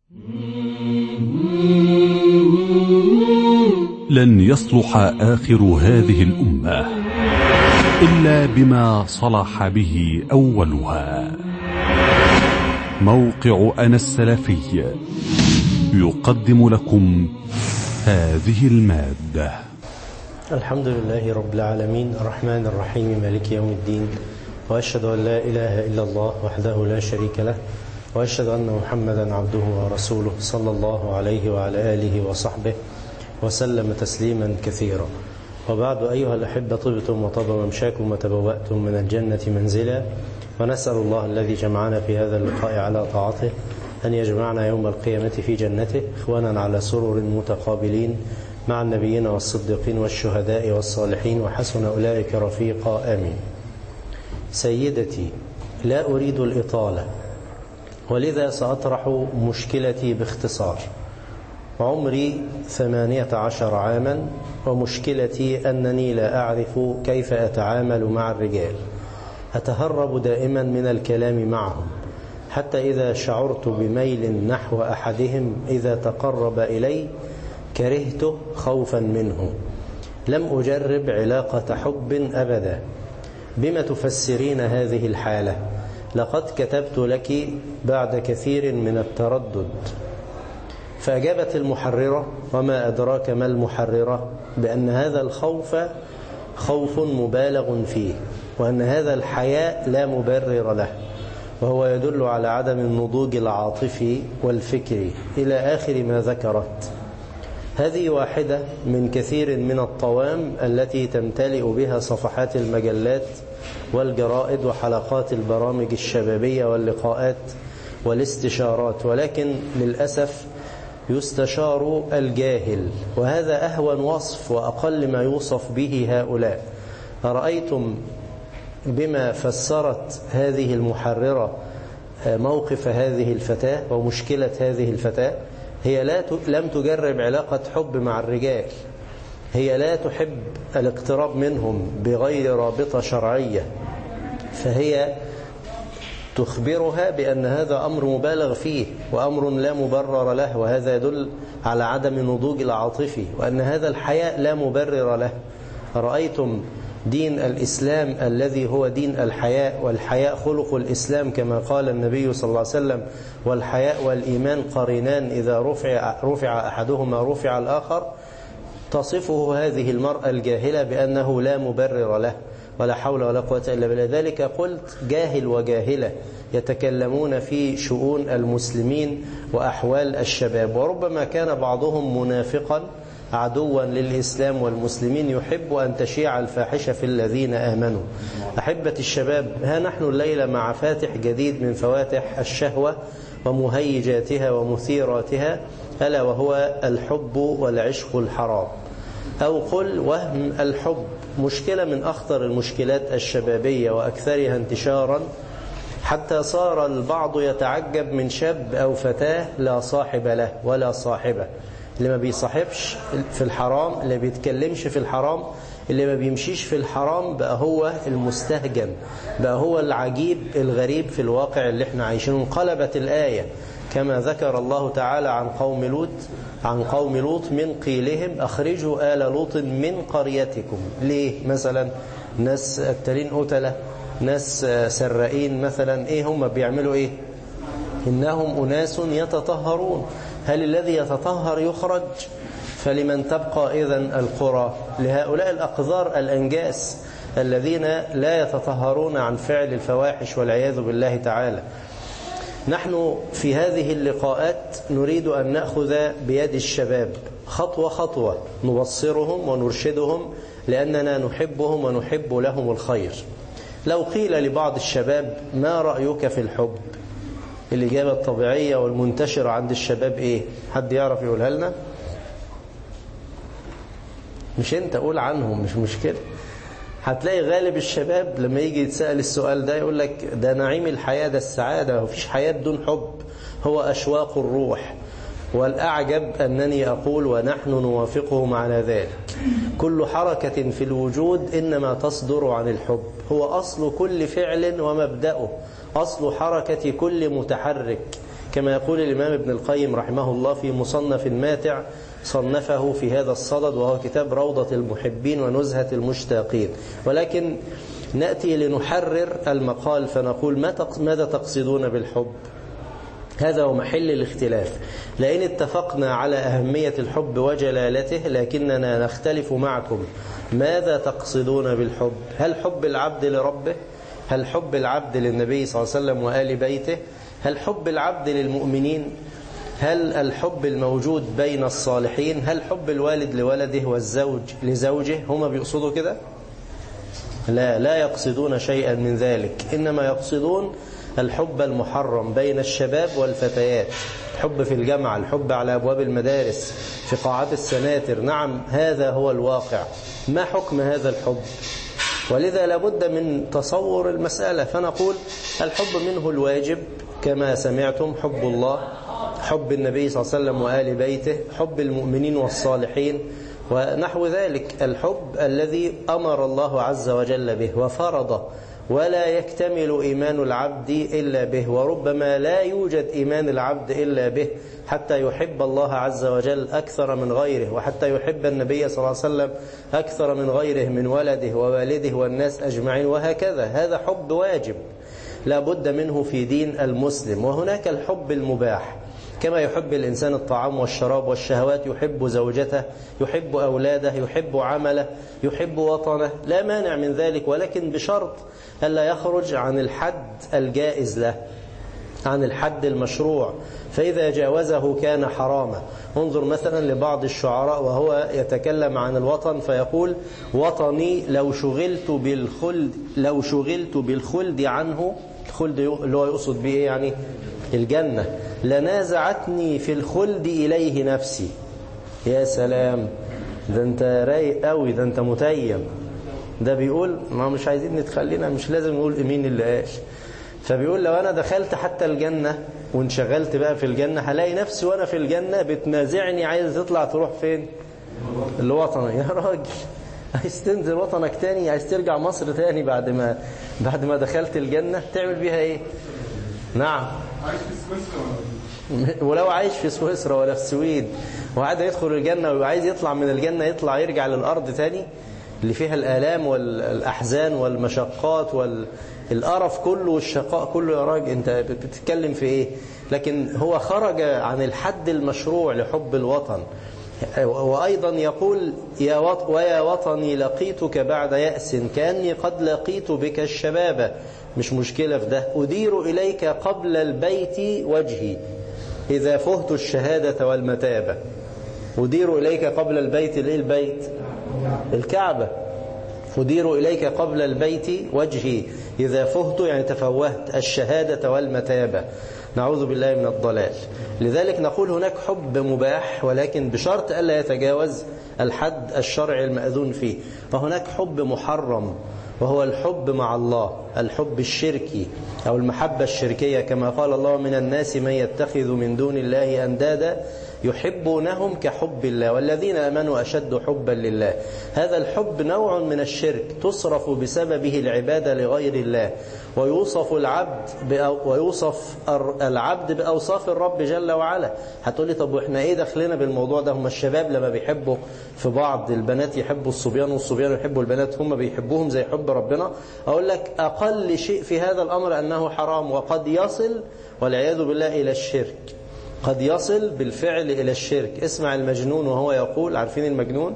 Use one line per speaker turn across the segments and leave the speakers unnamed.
لن يصلح آخر هذه الأمة إلا بما صلح به أولها موقع أنا السلفي يقدم لكم هذه المادة
الحمد لله رب العالمين الرحمن الرحيم مالك يوم الدين وأشهد أن لا إله إلا الله وحده لا شريك له وأشهد أن محمدا عبده ورسوله صلى الله عليه وعلى آله وصحبه وسلم تسليما كثيرا وبعد أيها الأحبة طبتم وطاب ممشاكم وتبوأتم من الجنة منزلا ونسأل الله الذي جمعنا في هذا اللقاء على طاعته أن يجمعنا يوم القيامة في جنته إخوانا على سرر متقابلين مع النبيين والصديقين والشهداء والصالحين وحسن أولئك رفيقا آمين سيدتي لا أريد الإطالة ولذا سأطرح مشكلتي باختصار عمري ثمانية عشر عاما ومشكلتي أنني لا أعرف كيف أتعامل مع الرجال أتهرب دائما من الكلام معهم حتى إذا شعرت بميل نحو أحدهم إذا تقرب إلي كرهته خوفا منه لم أجرب علاقة حب أبدا بما تفسرين هذه الحالة لقد كتبت لك بعد كثير من التردد فأجابت المحررة وما أدراك ما المحررة بأن هذا الخوف خوف مبالغ فيه وأن هذا الحياء لا مبرر له وهو يدل على عدم النضوج العاطفي والفكري إلى آخر ما ذكرت هذه واحدة من كثير من الطوام التي تمتلئ بها صفحات المجلات والجرائد وحلقات البرامج الشبابية واللقاءات والاستشارات ولكن للأسف يستشار الجاهل وهذا أهون وصف وأقل ما يوصف به هؤلاء أرأيتم بما فسرت هذه المحررة موقف هذه الفتاة ومشكلة هذه الفتاة هي لا لم تجرب علاقة حب مع الرجال هي لا تحب الاقتراب منهم بغير رابطة شرعية فهي تخبرها بأن هذا أمر مبالغ فيه وأمر لا مبرر له وهذا يدل على عدم نضوج العاطفي وأن هذا الحياء لا مبرر له رأيتم دين الإسلام الذي هو دين الحياء والحياء خلق الإسلام كما قال النبي صلى الله عليه وسلم والحياء والإيمان قرينان إذا رفع, رفع أحدهما رفع الآخر تصفه هذه المرأة الجاهلة بأنه لا مبرر له ولا حول ولا قوة إلا بالله ذلك قلت جاهل وجاهلة يتكلمون في شؤون المسلمين وأحوال الشباب وربما كان بعضهم منافقا عدوا للإسلام والمسلمين يحب أن تشيع الفاحشة في الذين آمنوا أحبة الشباب ها نحن الليلة مع فاتح جديد من فواتح الشهوة ومهيجاتها ومثيراتها ألا وهو الحب والعشق الحرام أو قل وهم الحب مشكلة من أخطر المشكلات الشبابية وأكثرها انتشارا حتى صار البعض يتعجب من شاب أو فتاة لا صاحب له ولا صاحبة اللي ما بيصاحبش في الحرام اللي ما بيتكلمش في الحرام اللي ما بيمشيش في الحرام بقى هو المستهجن بقى هو العجيب الغريب في الواقع اللي احنا عايشينه انقلبت الآية كما ذكر الله تعالى عن قوم لوط عن قوم لوط من قيلهم أخرجوا آل لوط من قريتكم ليه مثلا ناس التلين قتلة ناس سرائين مثلا ايه هم بيعملوا ايه إنهم أناس يتطهرون هل الذي يتطهر يخرج فلمن تبقى إذن القرى لهؤلاء الأقذار الأنجاس الذين لا يتطهرون عن فعل الفواحش والعياذ بالله تعالى نحن في هذه اللقاءات نريد أن نأخذ بيد الشباب خطوة خطوة نبصرهم ونرشدهم لأننا نحبهم ونحب لهم الخير لو قيل لبعض الشباب ما رأيك في الحب الإجابة الطبيعية والمنتشرة عند الشباب إيه حد يعرف يقولها لنا مش أنت قول عنهم مش مشكلة هتلاقي غالب الشباب لما يجي يتسأل السؤال ده يقول لك ده نعيم الحياة ده السعادة مفيش حياة دون حب هو أشواق الروح والأعجب أنني أقول ونحن نوافقهم على ذلك كل حركة في الوجود إنما تصدر عن الحب هو أصل كل فعل ومبدأه أصل حركة كل متحرك كما يقول الإمام ابن القيم رحمه الله في مصنف ماتع صنفه في هذا الصدد وهو كتاب روضة المحبين ونزهة المشتاقين ولكن نأتي لنحرر المقال فنقول ماذا تقصدون بالحب هذا هو محل الاختلاف لأن اتفقنا على أهمية الحب وجلالته لكننا نختلف معكم ماذا تقصدون بالحب هل حب العبد لربه هل حب العبد للنبي صلى الله عليه وسلم وآل بيته هل حب العبد للمؤمنين هل الحب الموجود بين الصالحين هل حب الوالد لولده والزوج لزوجه هما بيقصدوا كده لا لا يقصدون شيئا من ذلك إنما يقصدون الحب المحرم بين الشباب والفتيات الحب في الجامعة الحب على أبواب المدارس في قاعات السناتر نعم هذا هو الواقع ما حكم هذا الحب ولذا لابد من تصور المسألة فنقول الحب منه الواجب كما سمعتم حب الله حب النبي صلى الله عليه وسلم وآل بيته حب المؤمنين والصالحين ونحو ذلك الحب الذي أمر الله عز وجل به وفرض ولا يكتمل إيمان العبد إلا به وربما لا يوجد إيمان العبد إلا به حتى يحب الله عز وجل أكثر من غيره وحتى يحب النبي صلى الله عليه وسلم أكثر من غيره من ولده ووالده والناس أجمعين وهكذا هذا حب واجب لا بد منه في دين المسلم وهناك الحب المباح كما يحب الإنسان الطعام والشراب والشهوات يحب زوجته يحب أولاده يحب عمله يحب وطنه لا مانع من ذلك ولكن بشرط ألا يخرج عن الحد الجائز له عن الحد المشروع فإذا جاوزه كان حراما انظر مثلا لبعض الشعراء وهو يتكلم عن الوطن فيقول وطني لو شغلت بالخلد لو شغلت بالخلد عنه الخلد اللي هو يقصد به يعني الجنة لنازعتني في الخلد إليه نفسي يا سلام ده انت رايق قوي ده انت متيم ده بيقول ما مش عايزين نتخلينا مش لازم نقول مين اللي قاش فبيقول لو انا دخلت حتى الجنة وانشغلت بقى في الجنة هلاقي نفسي وانا في الجنة بتنازعني عايز تطلع تروح فين الوطن يا راجل عايز تنزل وطنك تاني عايز ترجع مصر تاني بعد ما بعد ما دخلت الجنة تعمل بيها ايه نعم
عايش في سويسرا
ولو عايش في سويسرا ولا في السويد وعاد يدخل الجنة وعايز يطلع من الجنة يطلع يرجع للأرض تاني اللي فيها الآلام والأحزان والمشقات والقرف كله والشقاء كله يا راجل انت بتتكلم في ايه لكن هو خرج عن الحد المشروع لحب الوطن وأيضا يقول يا وط ويا وطني لقيتك بعد يأس كأني قد لقيت بك الشباب مش مشكلة في ده أدير إليك قبل البيت وجهي إذا فهت الشهادة والمتابة أدير إليك قبل البيت الإيه البيت الكعبة أدير إليك قبل البيت وجهي إذا فهت يعني تفوهت الشهادة والمتابة نعوذ بالله من الضلال لذلك نقول هناك حب مباح ولكن بشرط ألا يتجاوز الحد الشرعي المأذون فيه وهناك حب محرم وهو الحب مع الله الحب الشركي أو المحبة الشركية كما قال الله من الناس من يتخذ من دون الله أندادا يحبونهم كحب الله والذين أمنوا أشد حبا لله هذا الحب نوع من الشرك تصرف بسببه العبادة لغير الله ويوصف العبد ويوصف العبد بأوصاف الرب جل وعلا هتقولي طب واحنا ايه دخلنا بالموضوع ده هم الشباب لما بيحبوا في بعض البنات يحبوا الصبيان والصبيان يحبوا البنات هم بيحبوهم زي حب ربنا اقول لك اقل شيء في هذا الامر انه حرام وقد يصل والعياذ بالله الى الشرك قد يصل بالفعل إلى الشرك اسمع المجنون وهو يقول عارفين المجنون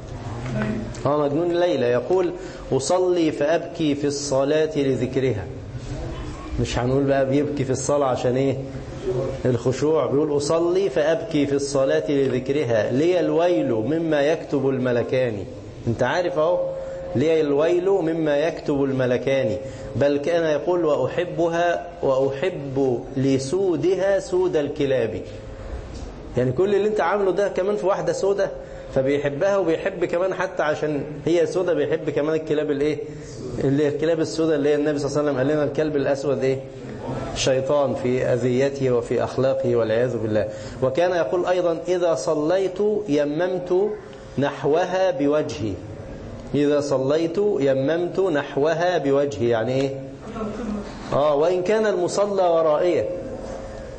هو مجنون الليلة يقول أصلي فأبكي في الصلاة لذكرها مش هنقول بقى بيبكي في الصلاة عشان ايه الخشوع بيقول أصلي فأبكي في الصلاة لذكرها لي الويل مما يكتب الملكان انت عارف اهو لي الويل مما يكتب الملكان بل كان يقول وأحبها وأحب لسودها سود الكلاب يعني كل اللي انت عامله ده كمان في واحدة سودة فبيحبها وبيحب كمان حتى عشان هي سودة بيحب كمان الكلاب الايه اللي الكلاب السودة اللي هي النبي صلى الله عليه وسلم قال لنا الكلب الأسود ايه شيطان في أذيته وفي أخلاقه والعياذ بالله وكان يقول أيضا إذا صليت يممت نحوها بوجهي إذا صليت يممت نحوها بوجهي يعني إيه آه وإن كان المصلى ورائية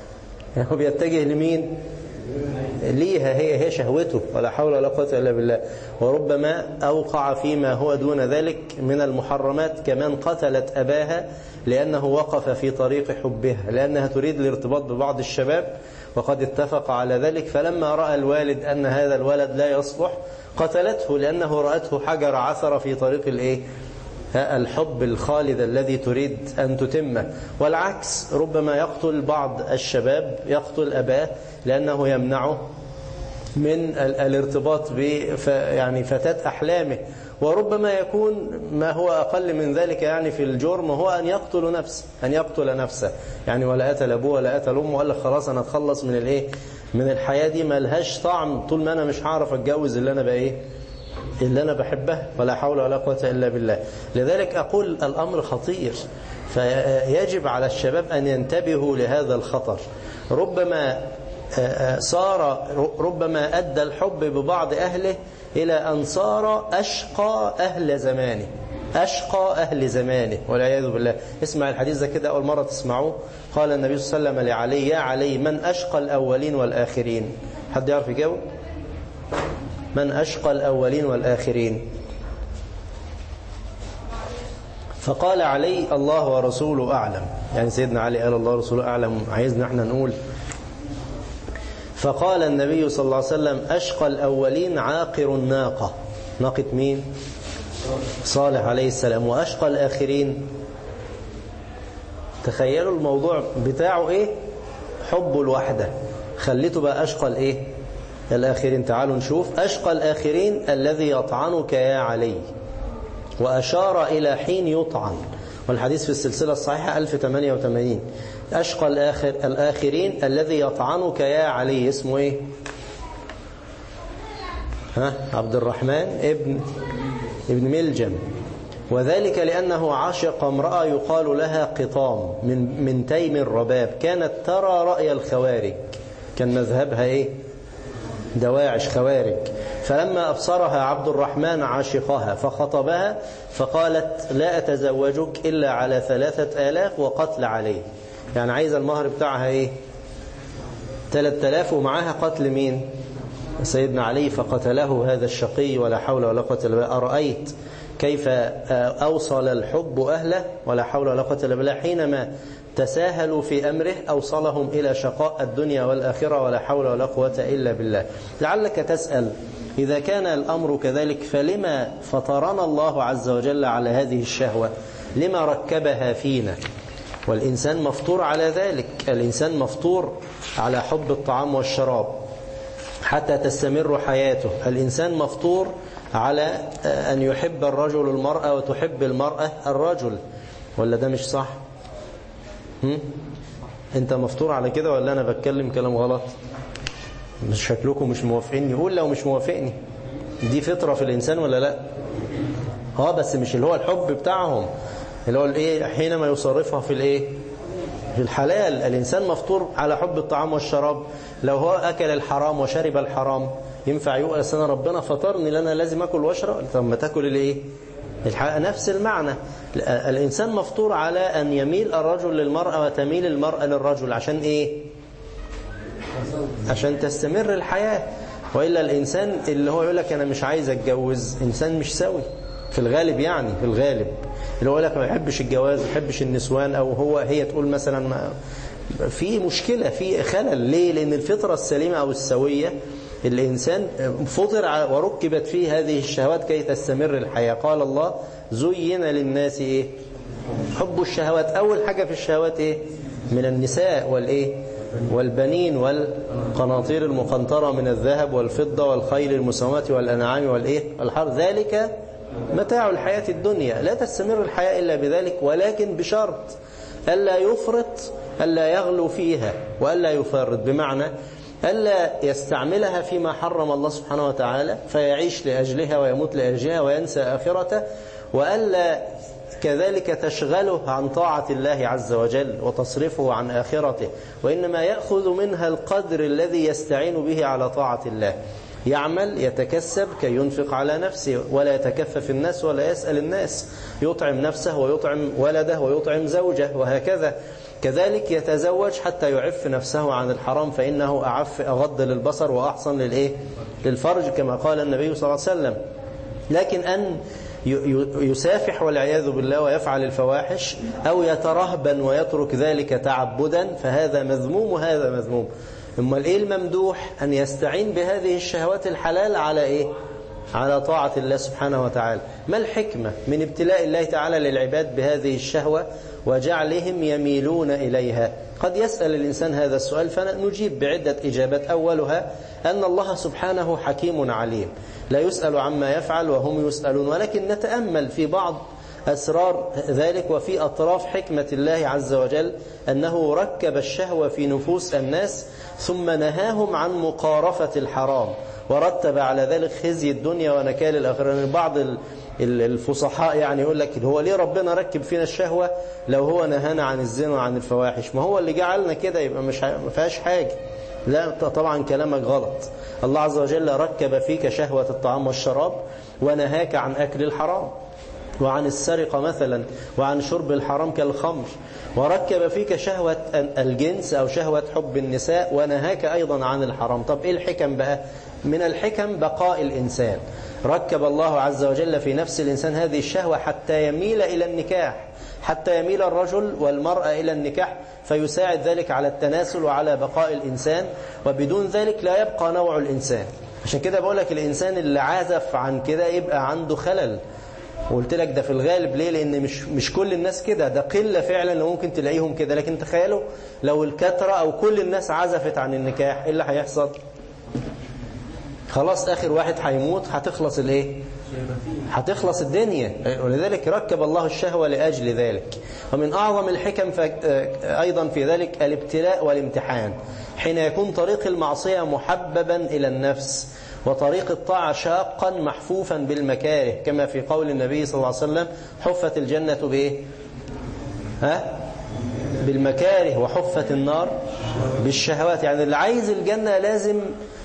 يعني هو بيتجه لمين ليها هي هي شهوته ولا حول ولا قوة إلا بالله وربما أوقع فيما هو دون ذلك من المحرمات كمان قتلت أباها لأنه وقف في طريق حبها لأنها تريد الارتباط ببعض الشباب وقد اتفق على ذلك فلما رأى الوالد أن هذا الولد لا يصلح قتلته لأنه رأته حجر عثر في طريق الإيه الحب الخالد الذي تريد أن تتمه والعكس ربما يقتل بعض الشباب يقتل أباه لأنه يمنعه من الارتباط ب يعني فتاة أحلامه وربما يكون ما هو أقل من ذلك يعني في الجرم هو أن يقتل نفسه أن يقتل نفسه يعني ولا قتل أبوه ولا قتل أمه وقال لك خلاص أنا أتخلص من الإيه من الحياة دي ما لهاش طعم طول ما أنا مش هعرف أتجوز اللي أنا بقى إيه اللي أنا بحبها ولا حول ولا قوة إلا بالله لذلك أقول الأمر خطير فيجب على الشباب أن ينتبهوا لهذا الخطر ربما صار ربما أدى الحب ببعض أهله إلى أن صار أشقى أهل زمانه أشقى أهل زمانه والعياذ بالله اسمع الحديث ده كده أول مرة تسمعوه قال النبي صلى الله عليه وسلم لعلي يا علي من أشقى الأولين والآخرين حد يعرف يجاوب من أشقى الأولين والآخرين فقال علي الله ورسوله أعلم يعني سيدنا علي قال الله ورسوله أعلم عايزنا احنا نقول فقال النبي صلى الله عليه وسلم أشقى الأولين عاقر الناقة ناقة مين صالح عليه السلام وأشقى الآخرين تخيلوا الموضوع بتاعه إيه حب الوحدة خليته بقى أشقى الإيه الآخرين تعالوا نشوف أشقى الآخرين الذي يطعنك يا علي وأشار إلى حين يطعن والحديث في السلسلة الصحيحة 1088 أشقى الآخر الآخرين الذي يطعنك يا علي اسمه إيه ها عبد الرحمن ابن ابن ملجم وذلك لأنه عاشق امرأة يقال لها قطام من من تيم الرباب كانت ترى رأي الخوارج كان مذهبها إيه دواعش خوارج فلما أبصرها عبد الرحمن عاشقها فخطبها فقالت لا أتزوجك إلا على ثلاثة آلاف وقتل عليه يعني عايز المهر بتاعها إيه ثلاثة آلاف ومعاها قتل مين سيدنا علي فقتله هذا الشقي ولا حول ولا قوة إلا بالله أرأيت كيف أوصل الحب أهله ولا حول ولا قوة إلا بالله حينما تساهلوا في أمره أوصلهم إلى شقاء الدنيا والآخرة ولا حول ولا قوة إلا بالله لعلك تسأل إذا كان الأمر كذلك فلما فطرنا الله عز وجل على هذه الشهوة لما ركبها فينا والإنسان مفطور على ذلك الإنسان مفطور على حب الطعام والشراب حتى تستمر حياته الإنسان مفطور على أن يحب الرجل المرأة وتحب المرأة الرجل ولا ده مش صح هم؟ انت مفطور على كده ولا انا بتكلم كلام غلط مش شكلكم مش موافقيني قول لو مش موافقني دي فطرة في الإنسان ولا لا اه بس مش اللي هو الحب بتاعهم اللي هو الايه حينما يصرفها في الايه في الحلال الإنسان مفطور على حب الطعام والشراب لو هو أكل الحرام وشرب الحرام ينفع يقول أنا ربنا فطرني لأنا لازم أكل واشرب طب ما تاكل الايه نفس المعنى الإنسان مفطور على أن يميل الرجل للمرأة وتميل المرأة للرجل عشان إيه عشان تستمر الحياة وإلا الإنسان اللي هو يقول لك أنا مش عايز أتجوز إنسان مش سوي في الغالب يعني في الغالب اللي هو يقول لك ما يحبش الجواز ما يحبش النسوان أو هو هي تقول مثلا ما في مشكلة في خلل ليه لأن الفطرة السليمة أو السوية الإنسان فطر وركبت فيه هذه الشهوات كي تستمر الحياة قال الله زين للناس إيه حب الشهوات أول حاجة في الشهوات إيه من النساء والإيه والبنين والقناطير المقنطرة من الذهب والفضة والخيل المسومة والأنعام والإيه والحر ذلك متاع الحياة الدنيا لا تستمر الحياة إلا بذلك ولكن بشرط ألا يفرط ألا يغلو فيها وألا يفرط بمعنى ألا يستعملها فيما حرم الله سبحانه وتعالى فيعيش لأجلها ويموت لأجلها وينسى آخرته وألا كذلك تشغله عن طاعة الله عز وجل وتصرفه عن آخرته وإنما يأخذ منها القدر الذي يستعين به على طاعة الله يعمل يتكسب كي ينفق على نفسه ولا يتكفف الناس ولا يسأل الناس يطعم نفسه ويطعم ولده ويطعم زوجه وهكذا كذلك يتزوج حتى يعف نفسه عن الحرام فإنه أعف أغض للبصر وأحصن للإيه للفرج كما قال النبي صلى الله عليه وسلم لكن أن يسافح والعياذ بالله ويفعل الفواحش أو يترهبا ويترك ذلك تعبدا فهذا مذموم وهذا مذموم ثم الإيه الممدوح أن يستعين بهذه الشهوات الحلال على إيه على طاعة الله سبحانه وتعالى ما الحكمة من ابتلاء الله تعالى للعباد بهذه الشهوة وجعلهم يميلون إليها قد يسأل الإنسان هذا السؤال فنجيب بعدة إجابات أولها أن الله سبحانه حكيم عليم لا يسأل عما يفعل وهم يسألون ولكن نتأمل في بعض أسرار ذلك وفي أطراف حكمة الله عز وجل أنه ركب الشهوة في نفوس الناس ثم نهاهم عن مقارفة الحرام ورتب على ذلك خزي الدنيا ونكال الآخرة من بعض الفصحاء يعني يقول لك هو ليه ربنا ركب فينا الشهوة لو هو نهانا عن الزنا وعن الفواحش ما هو اللي جعلنا كده يبقى مش ما فيهاش حاجة لا طبعا كلامك غلط الله عز وجل ركب فيك شهوة الطعام والشراب ونهاك عن أكل الحرام وعن السرقة مثلا وعن شرب الحرام كالخمر وركب فيك شهوة الجنس أو شهوة حب النساء ونهاك أيضا عن الحرام طب إيه الحكم بقى من الحكم بقاء الإنسان ركب الله عز وجل في نفس الإنسان هذه الشهوة حتى يميل إلى النكاح حتى يميل الرجل والمرأة إلى النكاح فيساعد ذلك على التناسل وعلى بقاء الإنسان وبدون ذلك لا يبقى نوع الإنسان عشان كده بقول لك الإنسان اللي عازف عن كده يبقى عنده خلل وقلت لك ده في الغالب ليه لأن مش, مش كل الناس كده ده قلة فعلا اللي ممكن تلاقيهم كده لكن تخيلوا لو الكثرة أو كل الناس عزفت عن النكاح إيه اللي هيحصل خلاص آخر واحد هيموت هتخلص الايه هتخلص الدنيا ولذلك ركب الله الشهوة لأجل ذلك ومن أعظم الحكم أيضا في ذلك الابتلاء والامتحان حين يكون طريق المعصية محببا إلى النفس وطريق الطاعة شاقا محفوفا بالمكاره كما في قول النبي صلى الله عليه وسلم حفت الجنة بإيه ها بالمكاره وحفت النار بالشهوات يعني اللي عايز الجنة لازم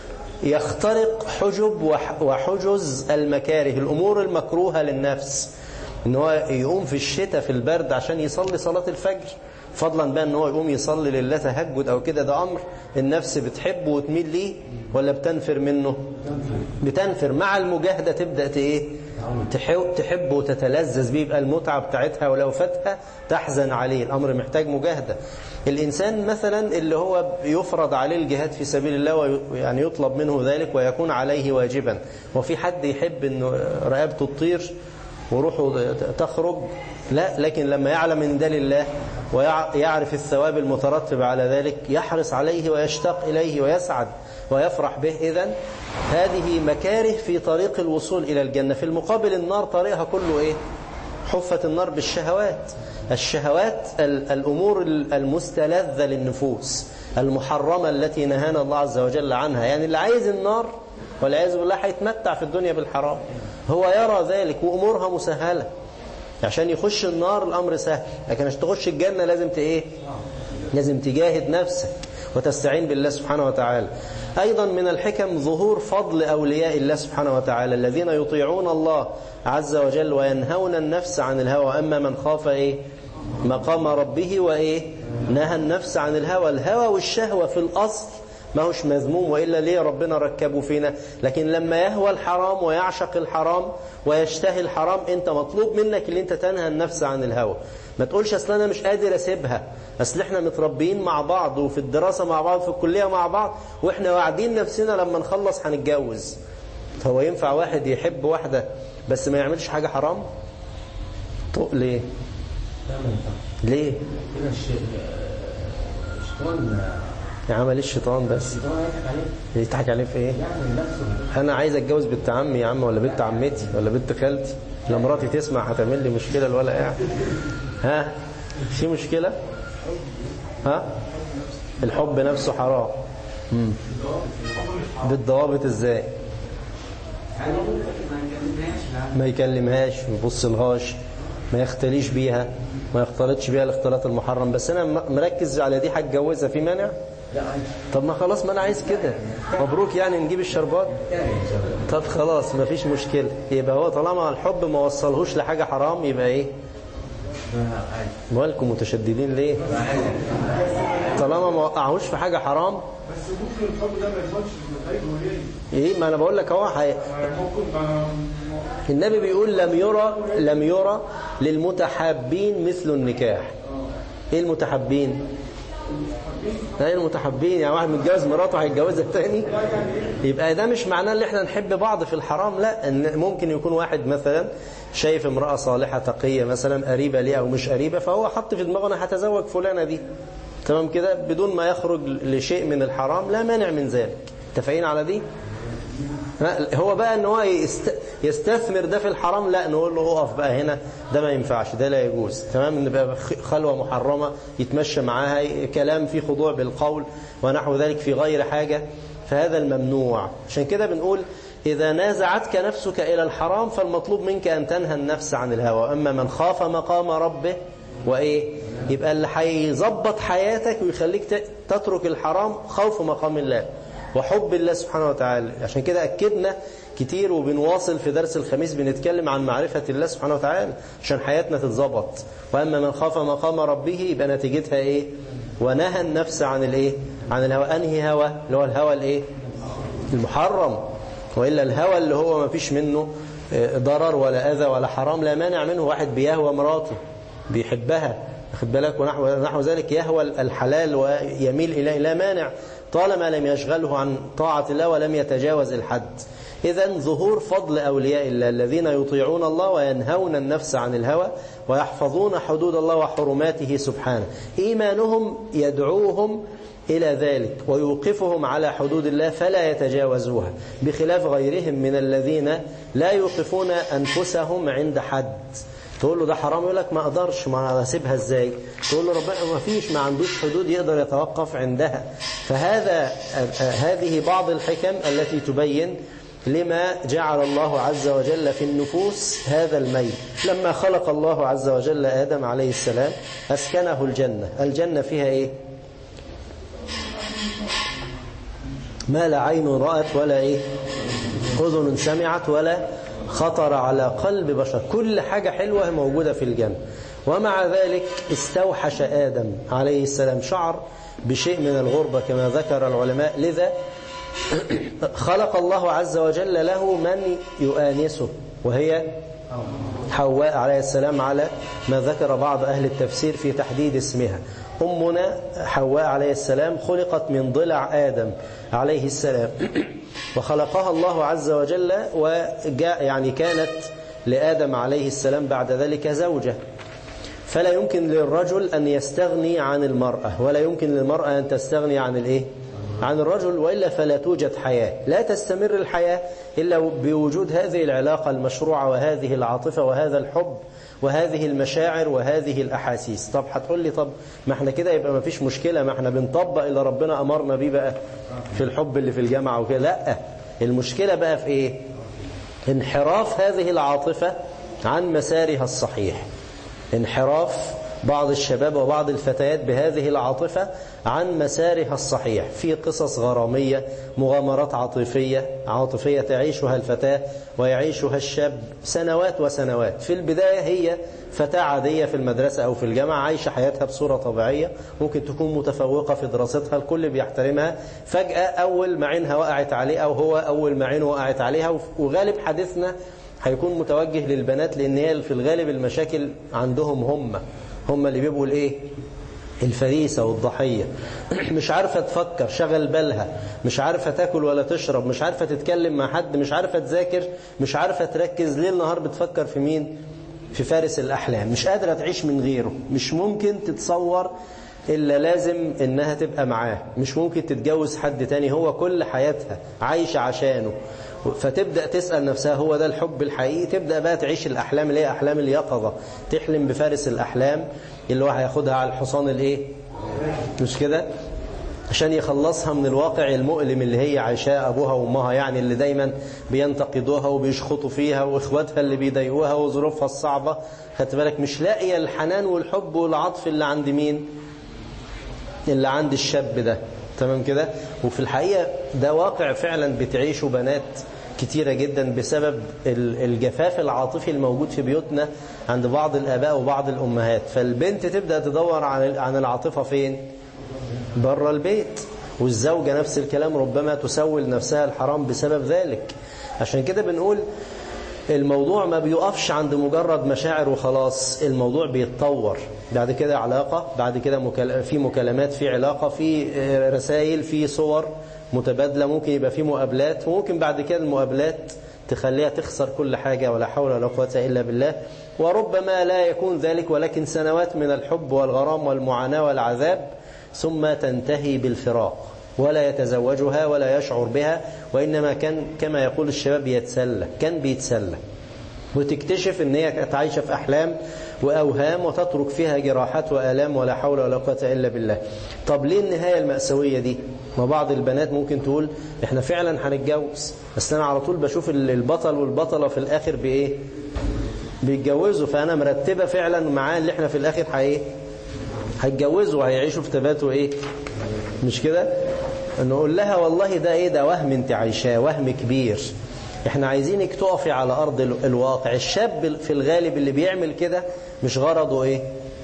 يخترق حجب وحجز المكاره الأمور المكروهة للنفس ان هو يقوم في الشتاء في البرد عشان يصلي صلاة الفجر فضلا بقى ان هو يقوم يصلي لله تهجد او كده ده امر النفس بتحبه وتميل ليه ولا بتنفر منه بتنفر مع المجاهدة تبدأ ايه تحب وتتلذذ بيه يبقى المتعة بتاعتها ولو فاتها تحزن عليه الأمر محتاج مجاهدة الإنسان مثلا اللي هو يفرض عليه الجهاد في سبيل الله ويعني يطلب منه ذلك ويكون عليه واجبا وفي حد يحب أنه رقبته تطير وروحه تخرج لا لكن لما يعلم من ده لله ويعرف الثواب المترتب على ذلك يحرص عليه ويشتاق إليه ويسعد ويفرح به إذن هذه مكاره في طريق الوصول إلى الجنة في المقابل النار طريقها كله إيه حفت النار بالشهوات الشهوات الأمور المستلذة للنفوس المحرمة التي نهانا الله عز وجل عنها يعني اللي عايز النار والعياذ بالله هيتمتع في الدنيا بالحرام هو يرى ذلك وأمورها مسهلة عشان يخش النار الأمر سهل لكن عشان تخش الجنة لازم ايه لازم تجاهد نفسك وتستعين بالله سبحانه وتعالى أيضا من الحكم ظهور فضل أولياء الله سبحانه وتعالى الذين يطيعون الله عز وجل وينهون النفس عن الهوى أما من خاف إيه مقام ربه وإيه نهى النفس عن الهوى الهوى والشهوة في الأصل ما هوش مذموم وإلا ليه ربنا ركبه فينا لكن لما يهوى الحرام ويعشق الحرام ويشتهي الحرام انت مطلوب منك اللي انت تنهى النفس عن الهوى ما تقولش اصل انا مش قادر اسيبها اصل احنا متربيين مع بعض وفي الدراسة مع بعض في الكلية مع بعض واحنا واعدين نفسنا لما نخلص هنتجوز هو ينفع واحد يحب واحدة بس ما يعملش حاجة حرام طق ليه ليه عمل الشيطان بس يضحك عليه في ايه انا عايز اتجوز بنت عمي يا عم ولا بنت عمتي ولا بنت خالتي لا مراتي تسمع هتعمل لي مشكله ولا قاعد ها في مشكله ها الحب نفسه حرام امم بالضوابط ازاي ما يكلمهاش ما يبصلهاش ما يختليش بيها ما يختلطش بيها الاختلاط المحرم بس انا مركز على دي هتجوزها في مانع طب ما خلاص ما انا عايز كده مبروك يعني نجيب الشربات طب خلاص ما فيش مشكلة يبقى هو طالما الحب ما وصلهوش لحاجة حرام يبقى ايه مالكم متشددين ليه طالما ما وقعوش في حاجة حرام
بس ممكن الحب ده ما يكونش نتائجه هي
ايه ما انا بقول لك اهو حي...
ممكن ما
النبي بيقول لم يرى لم يرى للمتحابين مثل النكاح ايه المتحابين ايه المتحابين يعني واحد متجوز مراته هيتجوزها تاني يبقى ده مش معناه ان احنا نحب بعض في الحرام لا ان ممكن يكون واحد مثلا شايف امرأة صالحة تقية مثلا قريبة ليه او مش قريبة فهو حط في دماغه انا هتزوج فلانة دي تمام كده بدون ما يخرج لشيء من الحرام لا مانع من ذلك متفقين على دي ها، هو بقى ان هو يست... يستثمر ده في الحرام لا نقول له اقف بقى هنا ده ما ينفعش ده لا يجوز تمام ان بقى خ- خلوه محرمه يتمشى معاها ي- كلام فيه خضوع بالقول ونحو ذلك في غير حاجه فهذا الممنوع عشان كده بنقول إذا نازعتك نفسك إلى الحرام فالمطلوب منك أن تنهى النفس عن الهوى أما من خاف مقام ربه وإيه يبقى اللي هيظبط حياتك ويخليك ت- تترك الحرام خوف مقام الله وحب الله سبحانه وتعالى عشان كده أكدنا كتير وبنواصل في درس الخميس بنتكلم عن معرفة الله سبحانه وتعالى عشان حياتنا تتظبط وأما من خاف مقام ربه يبقى نتيجتها إيه ونهى النفس عن الإيه عن الهوى أنهي هوى اللي هو الهوى الإيه المحرم وإلا الهوى اللي هو ما فيش منه آه، ضرر ولا أذى ولا حرام لا مانع منه واحد بيهوى مراته بيحبها واخد بالك ونحو نحو ذلك يهوى الحلال ويميل إليه لا مانع طالما لم يشغله عن طاعة الله ولم يتجاوز الحد إذا ظهور فضل أولياء الله الذين يطيعون الله وينهون النفس عن الهوى ويحفظون حدود الله وحرماته سبحانه إيمانهم يدعوهم إلى ذلك ويوقفهم على حدود الله فلا يتجاوزوها بخلاف غيرهم من الذين لا يوقفون أنفسهم عند حد تقول له ده حرام يقول لك ما أقدرش ما أسيبها إزاي تقول له ربنا ما فيش ما عندوش حدود يقدر يتوقف عندها فهذا هذه بعض الحكم التي تبين لما جعل الله عز وجل في النفوس هذا الميل لما خلق الله عز وجل آدم عليه السلام أسكنه الجنة الجنة فيها إيه ما لا عين رأت ولا إيه أذن سمعت ولا خطر على قلب بشر كل حاجة حلوة موجودة في الجنة ومع ذلك استوحش آدم عليه السلام شعر بشيء من الغربة كما ذكر العلماء لذا خلق الله عز وجل له من يؤانسه وهي حواء عليه السلام على ما ذكر بعض أهل التفسير في تحديد اسمها أمنا حواء عليه السلام خلقت من ضلع آدم عليه السلام وخلقها الله عز وجل وجاء يعني كانت لآدم عليه السلام بعد ذلك زوجة فلا يمكن للرجل أن يستغني عن المرأة ولا يمكن للمرأة أن تستغني عن الإيه؟ عن الرجل وإلا فلا توجد حياة لا تستمر الحياة إلا بوجود هذه العلاقة المشروعة وهذه العاطفة وهذا الحب وهذه المشاعر وهذه الأحاسيس طب هتقول لي طب ما احنا كده يبقى ما فيش مشكلة ما احنا بنطبق اللي ربنا أمرنا بيه بقى في الحب اللي في الجامعة وكده لا المشكلة بقى في ايه انحراف هذه العاطفة عن مسارها الصحيح انحراف بعض الشباب وبعض الفتيات بهذه العاطفة عن مسارها الصحيح في قصص غرامية مغامرات عاطفية عاطفية تعيشها الفتاة ويعيشها الشاب سنوات وسنوات في البداية هي فتاة عادية في المدرسة أو في الجامعة عايشة حياتها بصورة طبيعية ممكن تكون متفوقة في دراستها الكل بيحترمها فجأة أول ما عينها وقعت عليه أو هو أول ما عينه وقعت عليها وغالب حديثنا هيكون متوجه للبنات لأن هي في الغالب المشاكل عندهم هم هم اللي بيبقوا الايه الفريسة والضحية مش عارفة تفكر شغل بالها مش عارفة تاكل ولا تشرب مش عارفة تتكلم مع حد مش عارفة تذاكر مش عارفة تركز ليل نهار بتفكر في مين في فارس الأحلام مش قادرة تعيش من غيره مش ممكن تتصور إلا لازم إنها تبقى معاه مش ممكن تتجوز حد تاني هو كل حياتها عايشة عشانه فتبدأ تسأل نفسها هو ده الحب الحقيقي تبدأ بقى تعيش الأحلام اللي هي أحلام اليقظة تحلم بفارس الأحلام اللي هو هياخدها على الحصان الإيه مش كده عشان يخلصها من الواقع المؤلم اللي هي عايشاه أبوها وأمها يعني اللي دايما بينتقدوها وبيشخطوا فيها وإخواتها اللي بيضايقوها وظروفها الصعبة خدت بالك مش لاقية الحنان والحب والعطف اللي عند مين اللي عند الشاب ده تمام كده وفي الحقيقة ده واقع فعلا بتعيشه بنات كتيرة جدا بسبب الجفاف العاطفي الموجود في بيوتنا عند بعض الآباء وبعض الأمهات فالبنت تبدأ تدور عن العاطفة فين بره البيت والزوجة نفس الكلام ربما تسول نفسها الحرام بسبب ذلك عشان كده بنقول الموضوع ما بيقفش عند مجرد مشاعر وخلاص الموضوع بيتطور بعد كده علاقة بعد كده في مكالمات في علاقة في رسائل في صور متبادلة ممكن يبقى في مقابلات وممكن بعد كده المقابلات تخليها تخسر كل حاجة ولا حول ولا قوة إلا بالله وربما لا يكون ذلك ولكن سنوات من الحب والغرام والمعاناة والعذاب ثم تنتهي بالفراق ولا يتزوجها ولا يشعر بها وإنما كان كما يقول الشباب يتسلى كان بيتسلى وتكتشف ان هي كانت عايشه في احلام واوهام وتترك فيها جراحات والام ولا حول ولا قوه الا بالله طب ليه النهايه الماساويه دي ما بعض البنات ممكن تقول احنا فعلا هنتجوز بس انا على طول بشوف البطل والبطله في الاخر بايه بيتجوزوا فانا مرتبه فعلا معاه اللي احنا في الاخر هايه هيتجوزوا وهيعيشوا في تباتوا ايه مش كده نقول لها والله ده ايه ده وهم انت عايشاه وهم كبير احنا عايزينك تقفي على ارض الواقع الشاب في الغالب اللي بيعمل كده مش غرضه ايه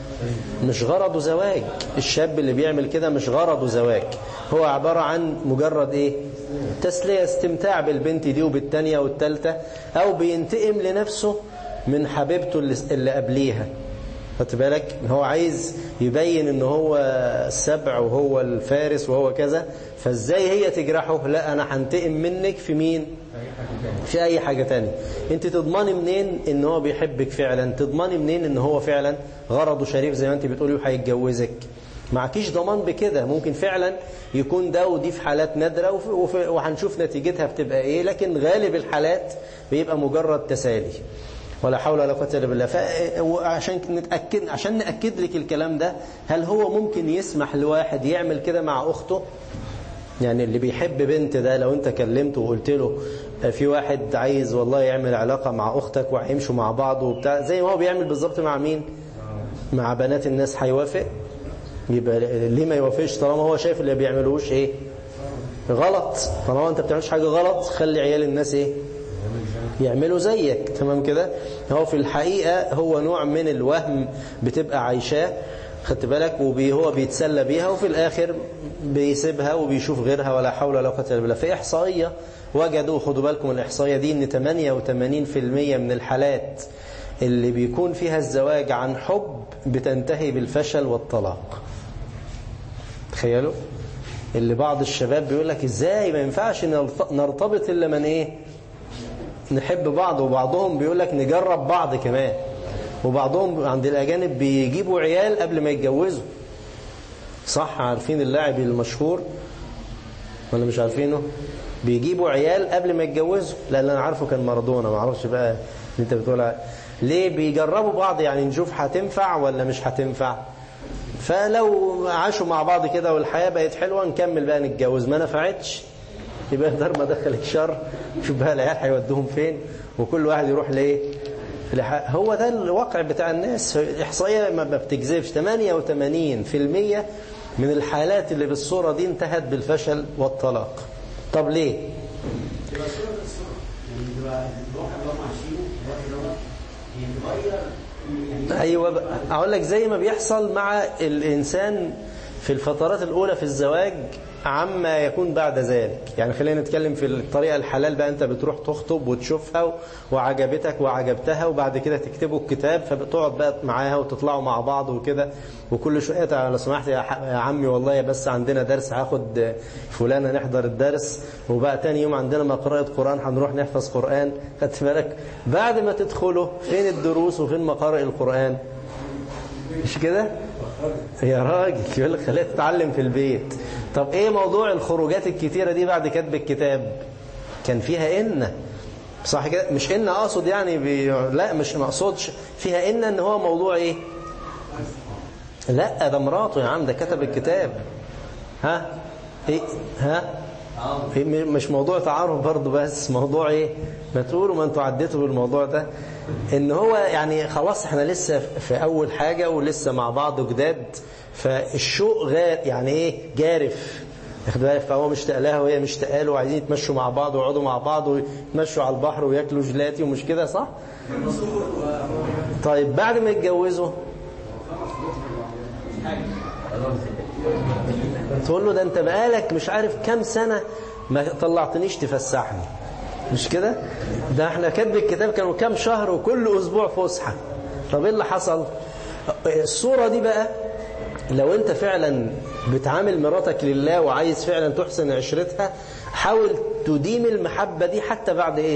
مش غرضه زواج الشاب اللي بيعمل كده مش غرضه زواج هو عبارة عن مجرد ايه تسلية استمتاع بالبنت دي وبالتانية والتالتة او بينتقم لنفسه من حبيبته اللي قبليها خدت بالك هو عايز يبين ان هو السبع وهو الفارس وهو كذا فازاي هي تجرحه لا انا هنتقم منك في مين في اي حاجة تانية انت تضمني منين ان هو بيحبك فعلا تضمني منين ان هو فعلا غرضه شريف زي ما انت بتقولي وهيتجوزك معكيش ضمان بكده ممكن فعلا يكون ده ودي في حالات نادرة وهنشوف نتيجتها بتبقى ايه لكن غالب الحالات بيبقى مجرد تسالي ولا حول ولا قوه الا بالله فعشان نتاكد عشان ناكد لك الكلام ده هل هو ممكن يسمح لواحد يعمل كده مع اخته يعني اللي بيحب بنت ده لو انت كلمته وقلت له في واحد عايز والله يعمل علاقه مع اختك وهيمشوا مع بعض وبتاع زي ما هو بيعمل بالظبط مع مين مع بنات الناس هيوافق يبقى ليه ما يوافقش طالما هو شايف اللي بيعملوش ايه غلط طالما انت بتعملش حاجه غلط خلي عيال الناس ايه يعملوا زيك تمام كده هو في الحقيقة هو نوع من الوهم بتبقى عايشاه خدت بالك وهو بيتسلى بيها وفي الآخر بيسيبها وبيشوف غيرها ولا حول ولا قوة إلا بالله في إحصائية وجدوا خدوا بالكم الإحصائية دي إن 88% من الحالات اللي بيكون فيها الزواج عن حب بتنتهي بالفشل والطلاق تخيلوا اللي بعض الشباب بيقول لك ازاي ما ينفعش نرتبط الا من ايه نحب بعض وبعضهم بيقول لك نجرب بعض كمان وبعضهم عند الأجانب بيجيبوا عيال قبل ما يتجوزوا صح عارفين اللاعب المشهور ولا مش عارفينه بيجيبوا عيال قبل ما يتجوزوا لأن أنا عارفه كان مارادونا ما اعرفش بقى اللي انت بتقولها ليه بيجربوا بعض يعني نشوف هتنفع ولا مش هتنفع فلو عاشوا مع بعض كده والحياة بقت حلوة نكمل بقى نتجوز ما نفعتش يبقى دار ما دخل الشر شوف بقى العيال هيودوهم فين وكل واحد يروح لايه هو ده الواقع بتاع الناس احصائيه ما بتكذبش 88% من الحالات اللي بالصوره دي انتهت بالفشل والطلاق طب ليه ايوه اقول لك زي ما بيحصل مع الانسان في الفترات الاولى في الزواج عما يكون بعد ذلك يعني خلينا نتكلم في الطريقة الحلال بقى انت بتروح تخطب وتشوفها وعجبتك وعجبتها وبعد كده تكتبوا الكتاب فبتقعد بقى معاها وتطلعوا مع بعض وكده وكل شوية لو سمحت يا عمي والله بس عندنا درس هاخد فلانة نحضر الدرس وبقى تاني يوم عندنا مقرأة قرآن هنروح نحفظ قرآن خدت بالك بعد ما تدخلوا فين الدروس وفين مقارئ القرآن مش كده يا راجل يقول لك خليها تتعلم في البيت طب ايه موضوع الخروجات الكتيرة دي بعد كتب الكتاب كان فيها إن صح كده مش إن أقصد يعني بي... لا مش ما أقصدش فيها إن إن هو موضوع إيه لا ده مراته يا عم ده كتب الكتاب ها إيه ها إيه مش موضوع تعارف برضه بس موضوع ايه ما تقولوا ما انتوا عديتوا بالموضوع ده ان هو يعني خلاص احنا لسه في اول حاجة ولسه مع بعض جداد فالشوق غير يعني ايه جارف واخد بالك فهو مشتاق لها وهي مشتاقه له وعايزين يتمشوا مع بعض ويقعدوا مع بعض ويتمشوا على البحر وياكلوا جلاتي ومش كده صح طيب بعد ما يتجوزوا تقول له ده انت بقالك مش عارف كام سنة ما طلعتنيش تفسحني مش كده ده احنا كاتب الكتاب كانوا كام شهر وكل اسبوع فسحة طب ايه اللي حصل الصورة دي بقى لو انت فعلا بتعامل مراتك لله وعايز فعلا تحسن عشرتها حاول تديم المحبة دي حتى بعد ايه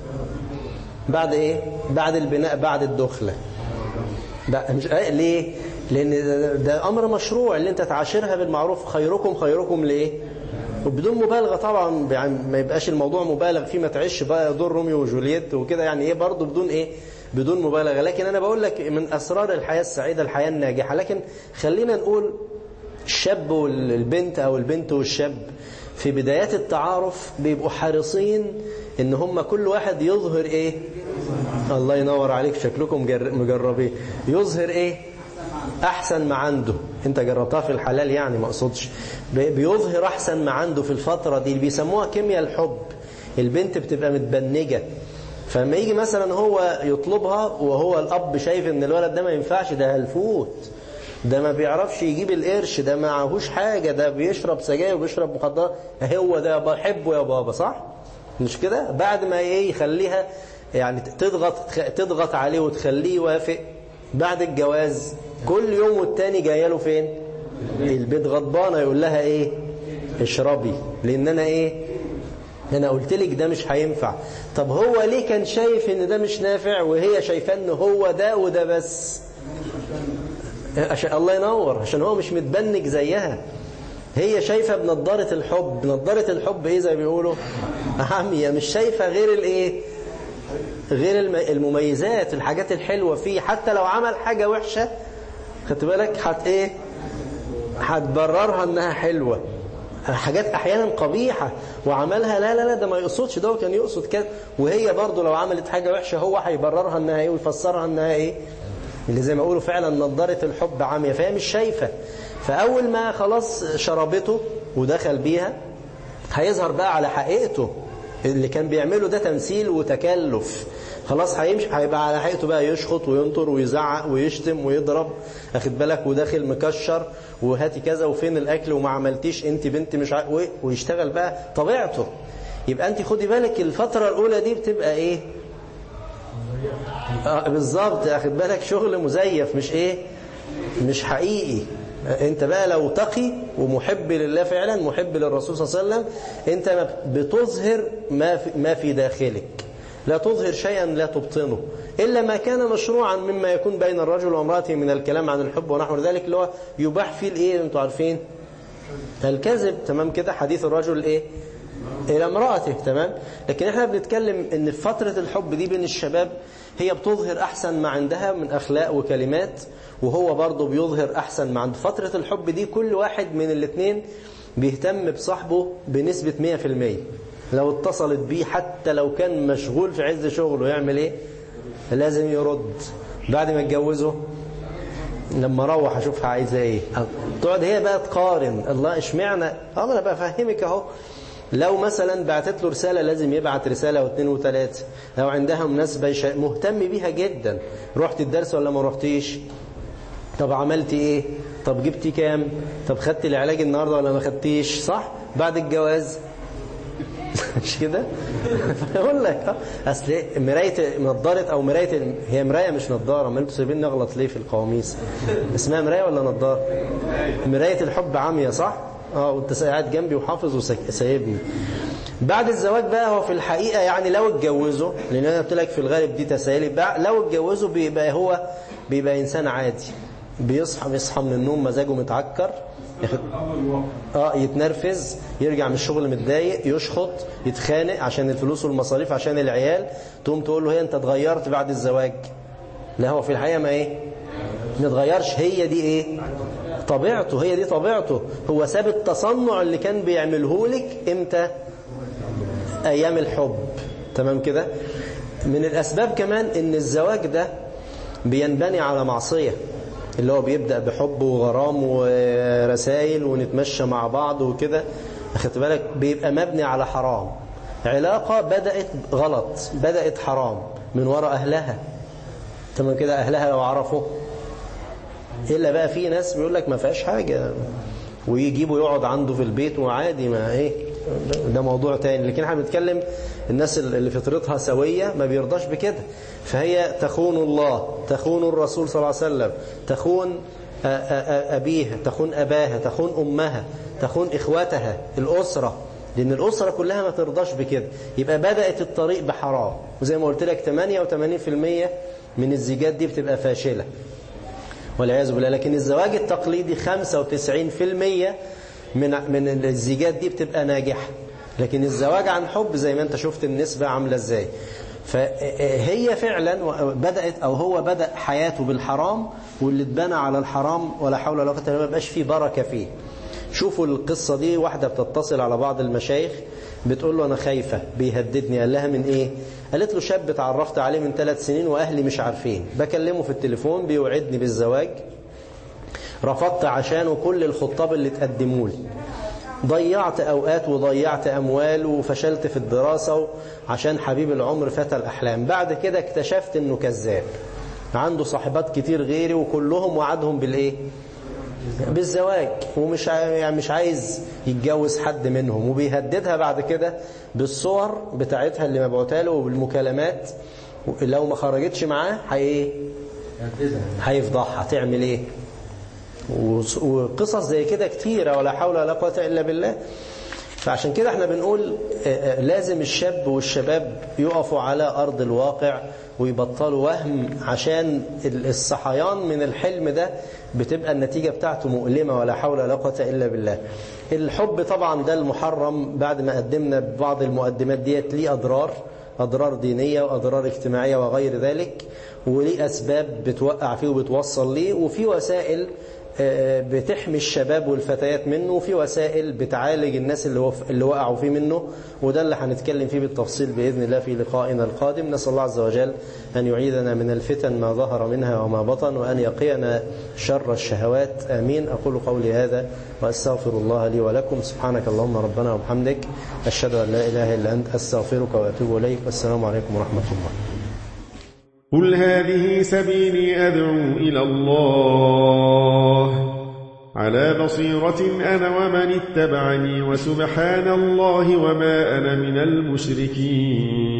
بعد ايه بعد البناء بعد الدخلة بقى مش آه ليه لان ده, ده امر مشروع اللي انت تعاشرها بالمعروف خيركم خيركم ليه وبدون مبالغه طبعا يعني ما يبقاش الموضوع مبالغ فيه ما تعيش بقى دور روميو وجولييت وكده يعني ايه برضه بدون ايه بدون مبالغه لكن انا بقول لك من اسرار الحياه السعيده الحياه الناجحه لكن خلينا نقول الشاب والبنت او البنت والشاب في بدايات التعارف بيبقوا حريصين ان هم كل واحد يظهر ايه الله ينور عليك شكلكم مجربين يظهر ايه احسن ما عنده انت جربتها في الحلال يعني ما اقصدش بيظهر احسن ما عنده في الفترة دي بيسموها كيمياء الحب البنت بتبقى متبنجة فلما يجي مثلا هو يطلبها وهو الاب شايف ان الولد ده ما ينفعش ده هلفوت ده ما بيعرفش يجيب القرش ده معهوش حاجة ده بيشرب سجاير وبيشرب مخدرات هو ده بحبه يا بابا صح مش كده بعد ما ايه يخليها يعني تضغط تضغط عليه وتخليه يوافق بعد الجواز كل يوم والتاني جايه له فين البيت غضبانه يقول لها ايه اشربي لان انا ايه انا قلت لك ده مش هينفع طب هو ليه كان شايف ان ده مش نافع وهي شايفاه ان هو ده وده بس عشان الله ينور عشان هو مش متبنج زيها هي شايفة بنضارة الحب بنضارة الحب ايه زي بيقولوا عمية مش شايفة غير الايه غير المميزات الحاجات الحلوة فيه حتى لو عمل حاجة وحشة خدت بالك حت ايه هتبررها انها حلوة حاجات احيانا قبيحة وعملها لا لا لا ده ما يقصدش ده كان يقصد كده وهي برضو لو عملت حاجة وحشة هو هيبررها انها ايه ويفسرها انها ايه اللي زي ما يقولوا فعلا نظارة الحب عامية فهي مش شايفة فأول ما خلاص شربته ودخل بيها هيظهر بقى على حقيقته اللي كان بيعمله ده تمثيل وتكلف خلاص هيمشي هيبقى على حقيقته بقى يشخط وينطر ويزعق ويشتم ويضرب اخد بالك وداخل مكشر وهاتي كذا وفين الاكل وما عملتيش انت بنت مش عارف ويشتغل بقى طبيعته يبقى انت خدي بالك الفترة الاولى دي بتبقى ايه آه بالظبط اخد بالك شغل مزيف مش ايه مش حقيقي انت بقى لو تقي ومحب لله فعلا محب للرسول صلى الله عليه وسلم انت بتظهر ما في, ما في داخلك لا تظهر شيئا لا تبطنه إلا ما كان مشروعا مما يكون بين الرجل وامرأته من الكلام عن الحب ونحو ذلك اللي هو يباح فيه الايه انتوا عارفين الكذب تمام كده حديث الرجل ايه الى امرأته تمام لكن احنا بنتكلم ان في فترة الحب دي بين الشباب هي بتظهر احسن ما عندها من اخلاق وكلمات وهو برضه بيظهر احسن ما عنده فترة الحب دي كل واحد من الاثنين بيهتم بصاحبه بنسبة 100% لو اتصلت بيه حتى لو كان مشغول في عز شغله يعمل ايه لازم يرد بعد ما يتجوزه لما اروح اشوفها عايزه ايه تقعد هي بقى تقارن الله اشمعنى اه انا بفهمك اهو لو مثلا بعتت له رسالة لازم يبعت رسالة واثنين وثلاثة لو عندها مناسبة مهتم بيها جدا رحت الدرس ولا ما رحتيش طب عملتي ايه طب جبتي كام طب خدتي العلاج النهاردة ولا ما خدتيش صح بعد الجواز مش كده اقول لك اصل مرايه نضاره او مرايه هي مرايه مش نضاره ما انتوا سايبين نغلط ليه في القواميس اسمها مرايه ولا نضاره مرايه الحب عاميه صح اه وانت قاعد جنبي وحافظ وسايبني بعد الزواج بقى هو في الحقيقه يعني لو اتجوزوا لان انا قلت لك في الغالب دي تسالي لو اتجوزوا بيبقى هو بيبقى انسان عادي بيصحى بيصحى من النوم مزاجه متعكر ياخد اه يتنرفز يرجع من الشغل متضايق يشخط يتخانق عشان الفلوس والمصاريف عشان العيال تقوم تقول له هي انت اتغيرت بعد الزواج لا هو في الحقيقه ما ايه ما اتغيرش هي دي ايه طبيعته هي دي طبيعته هو ساب التصنع اللي كان بيعمله لك امتى ايام الحب تمام كده من الاسباب كمان ان الزواج ده بينبني على معصيه اللي هو بيبدأ بحب وغرام ورسائل ونتمشى مع بعض وكده أخدت بالك بيبقى مبني على حرام علاقة بدأت غلط بدأت حرام من وراء أهلها تمام كده أهلها لو عرفوا إلا بقى في ناس بيقول لك ما فيهاش حاجة ويجيبوا يقعد عنده في البيت وعادي ما ايه ده موضوع تاني لكن احنا بنتكلم الناس اللي فطرتها سوية ما بيرضاش بكده فهي تخون الله تخون الرسول صلى الله عليه وسلم تخون أبيها تخون أباها تخون أمها تخون إخواتها الأسرة لأن الأسرة كلها ما ترضاش بكده يبقى بدأت الطريق بحرام وزي ما قلت لك 88% من الزيجات دي بتبقى فاشلة والعياذ بالله لكن الزواج التقليدي 95% من من الزيجات دي بتبقى ناجحة لكن الزواج عن حب زي ما انت شفت النسبة عاملة ازاي فهي فعلا بدأت أو هو بدأ حياته بالحرام واللي اتبنى على الحرام ولا حول ولا قوة إلا بالله ما بقاش فيه بركة فيه شوفوا القصة دي واحدة بتتصل على بعض المشايخ بتقول له أنا خايفة بيهددني قال لها من إيه قالت له شاب اتعرفت عليه من ثلاث سنين وأهلي مش عارفين بكلمه في التليفون بيوعدني بالزواج رفضت عشانه كل الخطاب اللي تقدموا لي ضيعت أوقات وضيعت أموال وفشلت في الدراسة عشان حبيب العمر فتى الأحلام بعد كده اكتشفت أنه كذاب عنده صاحبات كتير غيري وكلهم وعدهم بالإيه بالزواج ومش يعني مش عايز يتجوز حد منهم وبيهددها بعد كده بالصور بتاعتها اللي مبعوتها له وبالمكالمات لو ما خرجتش معاه هي هيفضحها تعمل ايه وقصص زي كده كتيرة ولا حول ولا قوة إلا بالله فعشان كده احنا بنقول لازم الشاب والشباب يقفوا على أرض الواقع ويبطلوا وهم عشان الصحيان من الحلم ده بتبقى النتيجة بتاعته مؤلمة ولا حول ولا قوة إلا بالله الحب طبعا ده المحرم بعد ما قدمنا بعض المقدمات ديت ليه أضرار أضرار دينية وأضرار اجتماعية وغير ذلك وليه أسباب بتوقع فيه وبتوصل ليه وفي وسائل بتحمي الشباب والفتيات منه وفي وسائل بتعالج الناس اللي اللي وقعوا فيه منه وده اللي هنتكلم فيه بالتفصيل بإذن الله في لقائنا القادم نسأل الله عز وجل أن يعيذنا من الفتن ما ظهر منها وما بطن وأن يقينا شر الشهوات آمين أقول قولي هذا وأستغفر الله لي ولكم سبحانك اللهم ربنا وبحمدك أشهد أن لا إله إلا أنت أستغفرك وأتوب إليك والسلام عليكم ورحمة الله
قل هذه سبيلي أدعو إلى الله على بصيرة أنا ومن اتبعني وسبحان الله وما أنا من المشركين